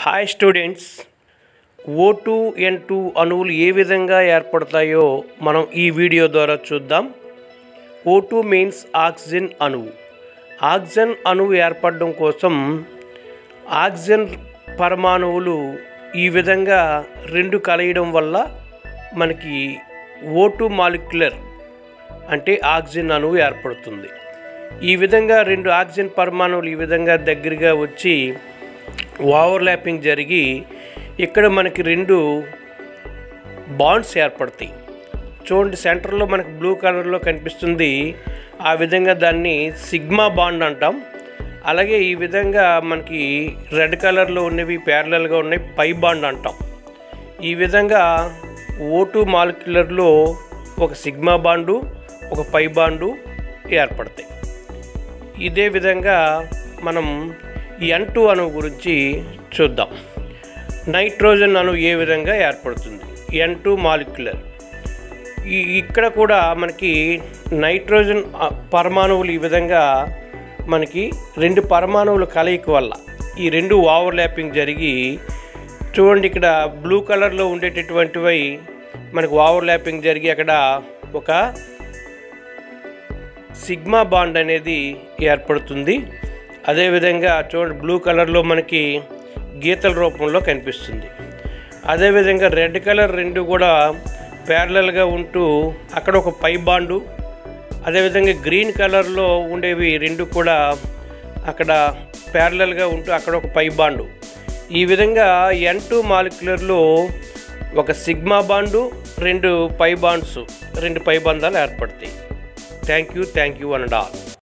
hi students O two N two అణువులు ఏ విధంగా ఏర్పడతాయో మనం ఈ వీడియో ద్వారా చూద్దాం ఓ టూ మీన్స్ ఆక్సిజన్ అణువు ఆక్సిజన్ అణువు ఏర్పడడం కోసం ఆక్సిజన్ పరమాణువులు ఈ విధంగా రెండు కలయడం వల్ల మనకి ఓ టూ మాలిక్యులర్ అంటే ఆక్సిజన్ అణువు ఏర్పడుతుంది ఈ విధంగా రెండు ఆక్సిజన్ పరమాణువులు ఈ విధంగా దగ్గరగా వచ్చి ఓవర్లాపింగ్ జరిగి ఇక్కడ మనకి రెండు బాండ్స్ ఏర్పడతాయి చూడండి సెంటర్లో మనకి బ్లూ కలర్లో కనిపిస్తుంది ఆ విధంగా దాన్ని సిగ్మా బాండ్ అంటాం అలాగే ఈ విధంగా మనకి రెడ్ కలర్లో ఉన్నవి ప్యారలల్గా ఉన్నాయి పై బాండ్ అంటాం ఈ విధంగా ఓ టూ మాలిక్యులర్లో ఒక సిగ్మా బాండు ఒక పై బాండు ఏర్పడతాయి ఇదే విధంగా మనం ఎన్ టూ అణువు గురించి చూద్దాం నైట్రోజన్ అణువు ఏ విధంగా ఏర్పడుతుంది ఎన్ టూ మాలిక్యులర్ ఈ ఇక్కడ కూడా మనకి నైట్రోజన్ ఆ, పరమాణువులు ఈ విధంగా మనకి రెండు పరమాణువుల కలయిక వల్ల ఈ రెండు ఓవర్లాపింగ్ జరిగి చూడండి ఇక్కడ బ్లూ కలర్లో ఉండేటటువంటివి మనకు ఓవర్లాపింగ్ జరిగి అక్కడ ఒక సిగ్మా బాండ్ అనేది ఏర్పడుతుంది అదేవిధంగా చూడండి బ్లూ కలర్లో మనకి గీతల రూపంలో కనిపిస్తుంది అదేవిధంగా రెడ్ కలర్ రెండు కూడా ప్యారలల్గా ఉంటూ అక్కడ ఒక పై బాండు అదేవిధంగా గ్రీన్ కలర్లో ఉండేవి రెండు కూడా అక్కడ ప్యారలల్గా ఉంటూ అక్కడ ఒక పై బాండు ఈ విధంగా ఎన్ టూ మాలిక్యులర్లో ఒక సిగ్మా బాండు రెండు పై బాండ్స్ రెండు పై బంధాలు ఏర్పడతాయి thank you thank you and all